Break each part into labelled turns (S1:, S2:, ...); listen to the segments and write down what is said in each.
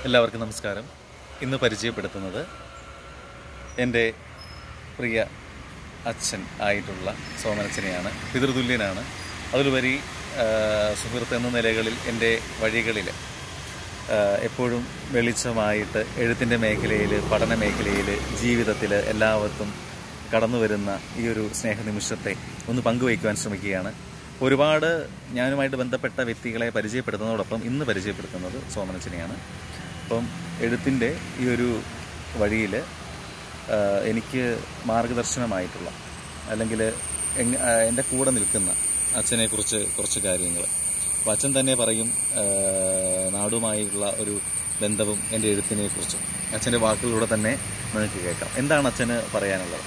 S1: എല്ലാവർക്കും നമസ്കാരം ഇന്ന് പരിചയപ്പെടുത്തുന്നത് എൻ്റെ പ്രിയ അച്ഛൻ ആയിട്ടുള്ള സോമനച്ഛനെയാണ് പിതൃതുല്യനാണ് അതിലുപരി ആ, സുഹൃത്ത് എന്ന നിലകളിൽ എൻ്റെ വഴികളിൽ ആ, എപ്പോഴും വെളിച്ചമായിട്ട് എഴുത്തിൻ്റെ മേഖലയിൽ പഠന മേഖലയിൽ ജീവിതത്തിൽ എല്ലാവർക്കും കടന്നു വരുന്ന ഈ ഒരു സ്നേഹനിമിഷത്തെ ഒന്ന് പങ്കുവയ്ക്കുവാൻ ശ്രമിക്കുകയാണ് ഒരുപാട് ഞാനുമായിട്ട് ബന്ധപ്പെട്ട വ്യക്തികളെ പരിചയപ്പെടുത്തുന്നതോടൊപ്പം ഇന്ന് പരിചയപ്പെടുത്തുന്നത് സോമനച്ചനെയാണ് അപ്പം എഴുത്തിൻ്റെ ഈ ഒരു വഴിയിൽ എനിക്ക് മാർഗദർശനമായിട്ടുള്ള അല്ലെങ്കിൽ എങ്- ആ, എൻ്റെ കൂടെ നിൽക്കുന്ന അച്ഛനെക്കുറിച്ച് കുറച്ച് കാര്യങ്ങൾ അപ്പോൾ അച്ഛൻ തന്നെ പറയും ആ, നാടുമായുള്ള ഒരു ബന്ധവും എൻ്റെ എഴുത്തിനെ കുറിച്ചും അച്ഛൻ്റെ വാക്കുകളിലൂടെ തന്നെ നിങ്ങൾക്ക് കേൾക്കാം എന്താണ് അച്ഛന് പറയാനുള്ളത്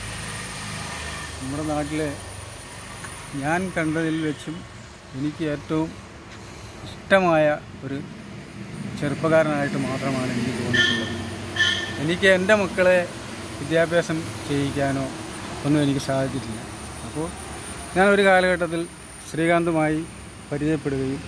S2: നമ്മുടെ നാട്ടിലെ ഞാൻ കണ്ടതിൽ വെച്ചും എനിക്ക് ഏറ്റവും ഇഷ്ടമായ ഒരു ചെറുപ്പക്കാരനായിട്ട് മാത്രമാണ് എനിക്ക് തോന്നിയിട്ടുള്ളത് എനിക്ക് എൻ്റെ മക്കളെ വിദ്യാഭ്യാസം ചെയ്യിക്കാനോ ഒന്നും എനിക്ക് സാധിച്ചിട്ടില്ല അപ്പോൾ ഞാൻ ഒരു കാലഘട്ടത്തിൽ ശ്രീകാന്തുമായി പരിചയപ്പെടുകയും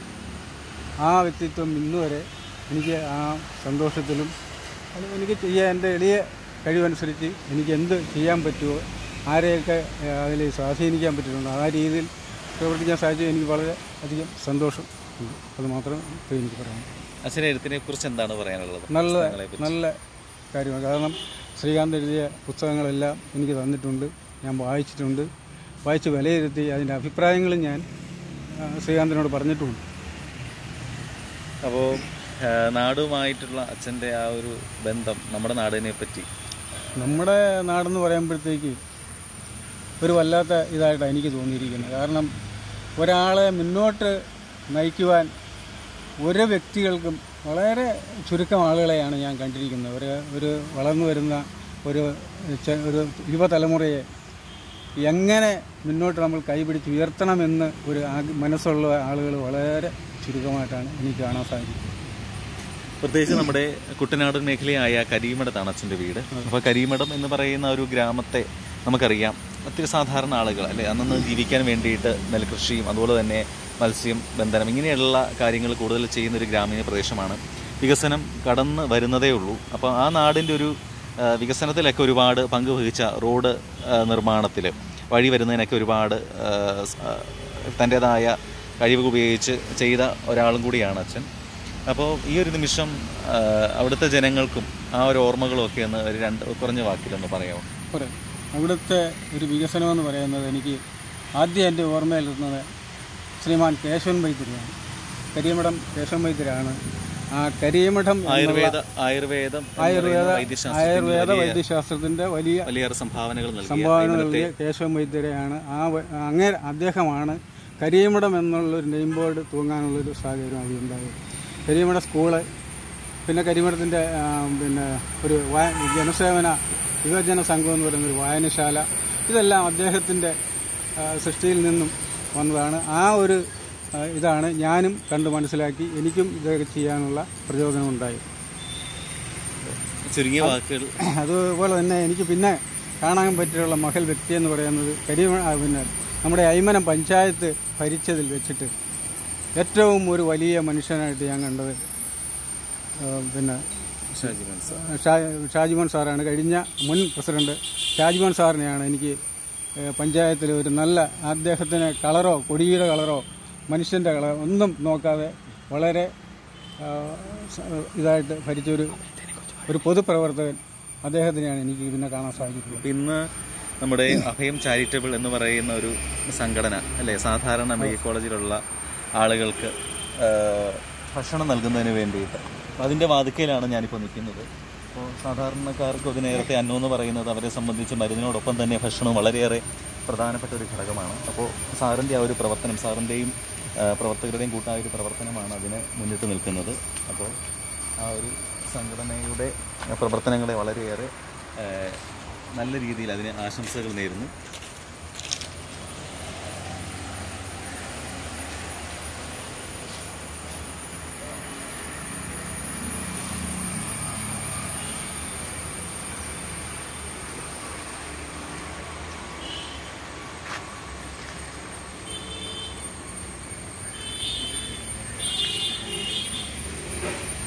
S2: ആ വ്യക്തിത്വം ഇന്നുവരെ എനിക്ക് ആ സന്തോഷത്തിലും അത് എനിക്ക് ചെയ്യാൻ എൻ്റെ എളിയ കഴിവനുസരിച്ച് എനിക്ക് എന്ത് ചെയ്യാൻ പറ്റുമോ ആരെയൊക്കെ അതിൽ സ്വാധീനിക്കാൻ പറ്റിയിട്ടുണ്ടോ ആ രീതിയിൽ പ്രവർത്തിക്കാൻ സാധിച്ചു എനിക്ക് വളരെ അധികം സന്തോഷം ഉണ്ട് അത് മാത്രമേ ഇപ്പോൾ എനിക്ക് പറയാം
S1: അച്ഛൻ്റെ എഴുത്തിനെ കുറിച്ച് എന്താണ് പറയാനുള്ളത്
S2: നല്ല
S1: പുസ്തകങ്ങളെക്കുറിച്ച്.
S2: നല്ല കാര്യമാണ് കാരണം ശ്രീകാന്ത് എഴുതിയ പുസ്തകങ്ങളെല്ലാം എനിക്ക് തന്നിട്ടുണ്ട് ഞാൻ വായിച്ചിട്ടുണ്ട് വായിച്ച് വിലയിരുത്തി അതിൻ്റെ അഭിപ്രായങ്ങളും ഞാൻ ആ, ശ്രീകാന്തിനോട് പറഞ്ഞിട്ടുമുണ്ട്
S1: അപ്പോൾ നാടുമായിട്ടുള്ള അച്ഛൻ്റെ ആ ഒരു ബന്ധം നമ്മുടെ നാടിനെ പറ്റി
S2: നമ്മുടെ നാടെന്ന് പറയുമ്പോഴത്തേക്ക് ഒരു വല്ലാത്ത ഇതായിട്ടാണ് എനിക്ക് തോന്നിയിരിക്കുന്നത് കാരണം ഒരാളെ മുന്നോട്ട് നയിക്കുവാൻ ഒരു വ്യക്തികൾക്കും വളരെ ചുരുക്കം ആളുകളെയാണ് ഞാൻ കണ്ടിരിക്കുന്നത് ഒരു ഒരു വളർന്നു വരുന്ന ഒരു ചെ- ഒരു യുവതലമുറയെ എങ്ങനെ മുന്നോട്ട് നമ്മൾ കൈപിടിച്ച് ഉയർത്തണമെന്ന് ഒരു ആഗ്ര- മനസ്സുള്ള ആളുകൾ വളരെ ചുരുക്കമായിട്ടാണ് എനിക്ക് കാണാൻ സാധിക്കുന്നത്
S1: പ്രത്യേകിച്ച് നമ്മുടെ കുട്ടനാടൻ മേഖലയായ കരിമടത്താണ് അച്ഛൻ്റെ വീട് അപ്പോൾ കരിമടം എന്ന് പറയുന്ന ഒരു ഗ്രാമത്തെ നമുക്കറിയാം ഒത്തിരി സാധാരണ ആളുകൾ അല്ലെ അന്നന്ന് ജീവിക്കാൻ വേണ്ടിയിട്ട് നെൽകൃഷിയും അതുപോലെ തന്നെ മത്സ്യം ബന്ധനം ഇങ്ങനെയുള്ള കാര്യങ്ങൾ കൂടുതൽ ചെയ്യുന്ന ഒരു ഗ്രാമീണ പ്രദേശമാണ് വികസനം കടന്ന് വരുന്നതേ ഉള്ളൂ അപ്പോൾ ആ നാടിൻ്റെ ഒരു ആ, വികസനത്തിലൊക്കെ ഒരുപാട് പങ്ക് വഹിച്ച റോഡ് നിർമ്മാണത്തിൽ വഴി വരുന്നതിനൊക്കെ ഒരുപാട് ആ, സ്- ആ, തൻ്റേതായ കഴിവ് ഉപയോഗിച്ച് ചെയ്ത ഒരാളും കൂടിയാണ് അച്ഛൻ അപ്പോൾ ഈ ഒരു നിമിഷം ആ, അവിടുത്തെ ജനങ്ങൾക്കും ആ ഒരു ഓർമ്മകളും ഒക്കെ ഒന്ന് ഒരു രണ്ട് കുറഞ്ഞ വാക്കിലൊന്ന് പറയാമോ
S2: പറയാം അവിടുത്തെ ഒരു വികസനമെന്ന് പറയുന്നത് എനിക്ക് ആദ്യം എൻ്റെ ഓർമ്മയിൽ വരുന്നത് ശ്രീമാൻ കേശവൻ വൈദ്യരാണ് കരിയമഠം കേശവൻ വൈദ്യരാണ് ആ കരിയമഠം എന്നുള്ള
S1: ആയുർവേദ ആയുർവേദം എന്ന്
S2: ആയുർവേദ
S1: പറയുന്ന വൈദ്യശാസ്ത്രത്തിന്
S2: ആയുർവേദ
S1: വലിയ-
S2: വൈദ്യശാസ്ത്രത്തിൻ്റെ വലിയ
S1: വലിയേറെ സംഭാവനകൾ നൽകിയ
S2: സംഭാവന
S1: ഇന്നത്തെ
S2: നൽകിയ കേശവൻ വൈദ്യരെയാണ് ആ വ- അങ്ങേ അദ്ദേഹമാണ് കരിയമഠം എന്നുള്ളൊരു നെയിം ബോർഡ് തൂങ്ങാനുള്ളൊരു സാഹചര്യം അവിടെ ഉണ്ടായത് കരിയമഠ സ്കൂള് പിന്നെ കരിമഠത്തിൻ്റെ പിന്നെ ഒരു വാ ജനസേവന യുവജന സംഘം എന്ന് പറയുന്നൊരു വായനശാല ഇതെല്ലാം അദ്ദേഹത്തിൻ്റെ സൃഷ്ടിയിൽ നിന്നും വന്നതാണ് ആ ഒരു ആ, ഇതാണ് ഞാനും കണ്ട് മനസ്സിലാക്കി എനിക്കും ഇതൊക്കെ ചെയ്യാനുള്ള പ്രചോദനം ഉണ്ടായി
S1: ചുരുങ്ങിയ വാക്കുകൾ
S2: അതുപോലെ തന്നെ എനിക്ക് പിന്നെ കാണാൻ പറ്റിയുള്ള മകൾ വ്യക്തി എന്ന് പറയുന്നത് കരിമ ആ, പിന്നെ നമ്മുടെ അയ്മനം പഞ്ചായത്ത് ഭരിച്ചതിൽ വെച്ചിട്ട് ഏറ്റവും ഒരു വലിയ മനുഷ്യനായിട്ട് ഞാൻ കണ്ടത് ആ, പിന്നെ
S1: ഷാജി മനസ്സ്
S2: ഷാ- ഷാജിമോൻ സാറാണ് കഴിഞ്ഞ മുൻ പ്രസിഡന്റ് ഷാജിമോൻ സാറിനെയാണ് എനിക്ക് പഞ്ചായത്തിൽ ഒരു നല്ല അദ്ദേഹത്തിന് കളറോ കൊടിയുടെ കളറോ മനുഷ്യൻ്റെ കളറോ ഒന്നും നോക്കാതെ വളരെ ആ, സ- ഇതായിട്ട് ഭരിച്ചൊരു ഒരു പൊതുപ്രവർത്തകൻ അദ്ദേഹത്തിനെയാണ് എനിക്ക് പിന്നെ കാണാൻ സാധിച്ചിട്ടുള്ളത്
S1: അപ്പൊ ഇന്ന് നമ്മുടെ അഭയം ചാരിറ്റബിൾ എന്ന് പറയുന്ന ഒരു സംഘടന അല്ലെ സാധാരണ മെഡിക്കൽ കോളേജിലുള്ള ആളുകൾക്ക് ആ, ഭക്ഷണം നൽകുന്നതിന് വേണ്ടിയിട്ട് അപ്പൊ അതിൻ്റെ വാതിക്കയിലാണ് ഞാനിപ്പോൾ നിൽക്കുന്നത് അപ്പോൾ സാധാരണക്കാർക്ക് ഒരു നേരത്തെ അന്നം എന്ന് പറയുന്നത് അവരെ സംബന്ധിച്ച് മരുന്നിനോടൊപ്പം തന്നെ ഭക്ഷണം വളരെയേറെ പ്രധാനപ്പെട്ട ഒരു ഘടകമാണ് അപ്പോൾ സാറിൻ്റെ ആ ഒരു പ്രവർത്തനം സാറിൻ്റെയും ആ, പ്രവർത്തകരുടെയും കൂട്ടായ ഒരു പ്രവർത്തനമാണ് അതിന് മുന്നിട്ട് നിൽക്കുന്നത് അപ്പോൾ ആ ഒരു സംഘടനയുടെ പ്രവർത്തനങ്ങളെ വളരെയേറെ ആ, നല്ല രീതിയിൽ അതിന് ആശംസകൾ നേരുന്നു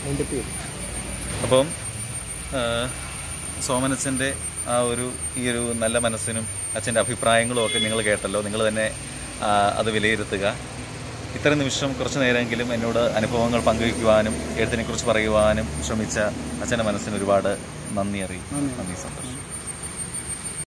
S1: അപ്പം ആ, സോമനച്ഛൻ്റെ ആ ഒരു ഈ ഒരു നല്ല മനസ്സിനും അച്ഛൻ്റെ അഭിപ്രായങ്ങളും ഒക്കെ നിങ്ങൾ കേട്ടല്ലോ നിങ്ങൾ തന്നെ ആ, അത് വിലയിരുത്തുക ഇത്ര നിമിഷം കുറച്ച് നേരമെങ്കിലും എന്നോട് അനുഭവങ്ങൾ പങ്കുവയ്ക്കുവാനും എഴുത്തിനെക്കുറിച്ച് പറയുവാനും ശ്രമിച്ച അച്ഛൻ്റെ മനസ്സിന് ഒരുപാട് നന്ദി അറിയിക്കും
S2: നന്ദി.
S1: നന്ദി സന്തോഷം